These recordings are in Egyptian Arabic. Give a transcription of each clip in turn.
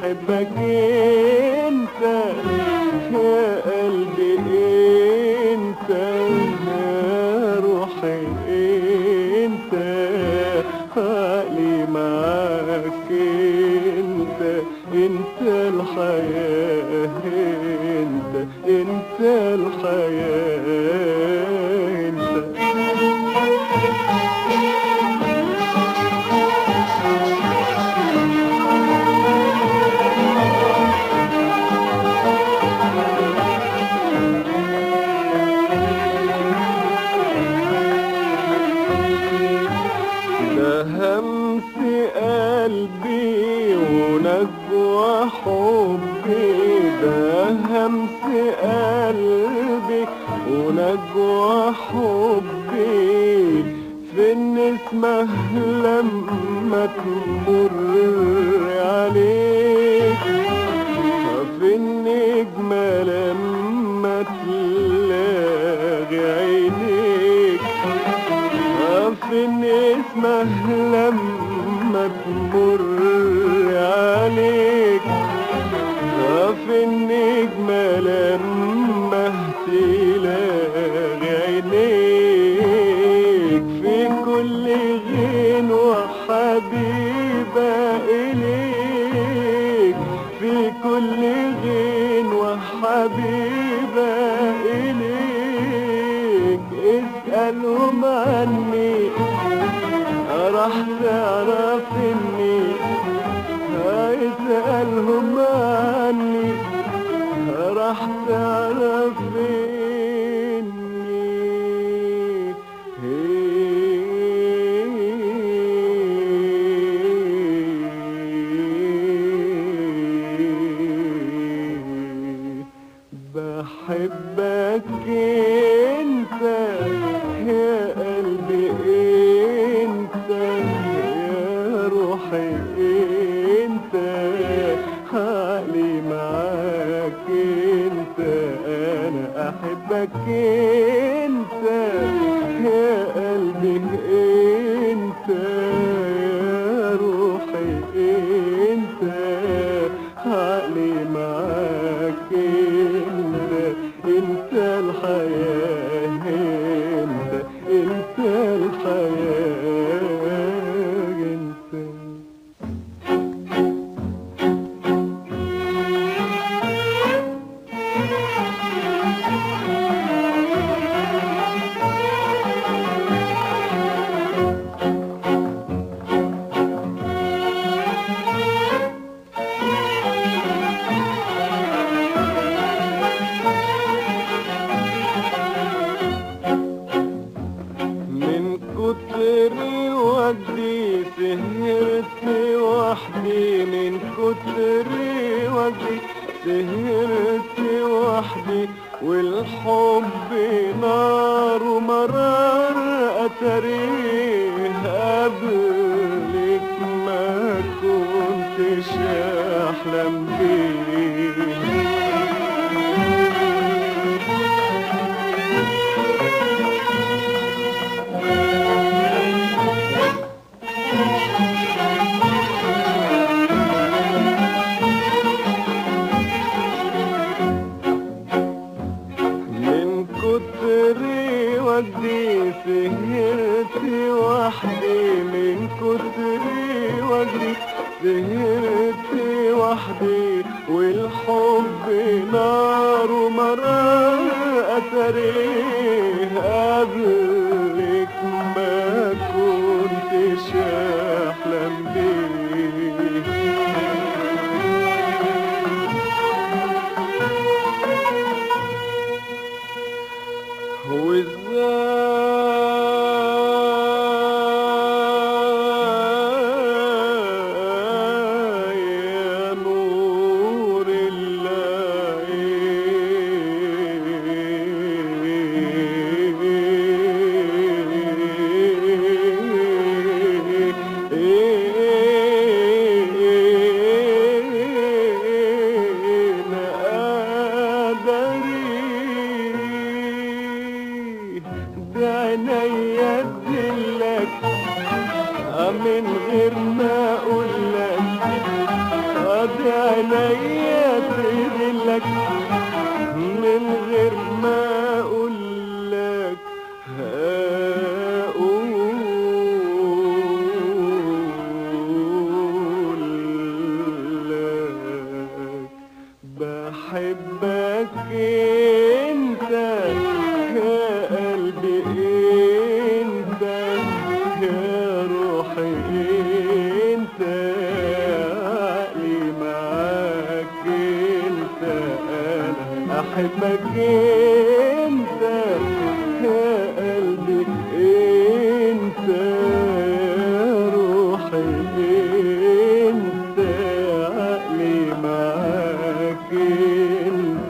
احبك انت يا قلبي انت يا روحي انت عقلي معاك انت انت الحياة انت انت الحياة انت ده همس قلبي ونجوى حبي ده همس قلبي ونجوى حبي في النسمة لما تمر عليك في النجمة لما تلاقي عينيك في النسمة لما تمر عليك في النجمة لما تلاقي عينيك في كل غين وحبيبة إليك في كل غين وحبيبة إليك اسألهم عني راح تعرف اني اسألهم عني راح تعرف اني بحبك انت يا قلبي انت يا روحي انت حالي معاك انت انا احبك انت يا قلبي انت يا روحي انت حالي معاك انت انت الحياة انت انت الحياة انت من كتر ودي سهرت وحدي من كتر ودي سهرت وحدي والحب نار ومرار أتريه قبلك ما كنتش أحلم بيه من كتر ودي سهرت وحدي من كتر ودي سهرت وحدي والحب نار ومرار أتريه قبلك ما كنتش أحلم بيه وازاي يا نور بعيني ادلك من غير ما اقول لك ادعي هقول لك بحبك انت يا قلبي انت يا روحي انت يا عقلي معاك انت انا احبك انت يا قلبي انت يا روحي انت يا عقلي معاك انت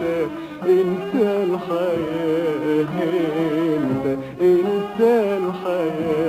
انت الحياة انت انت الحياة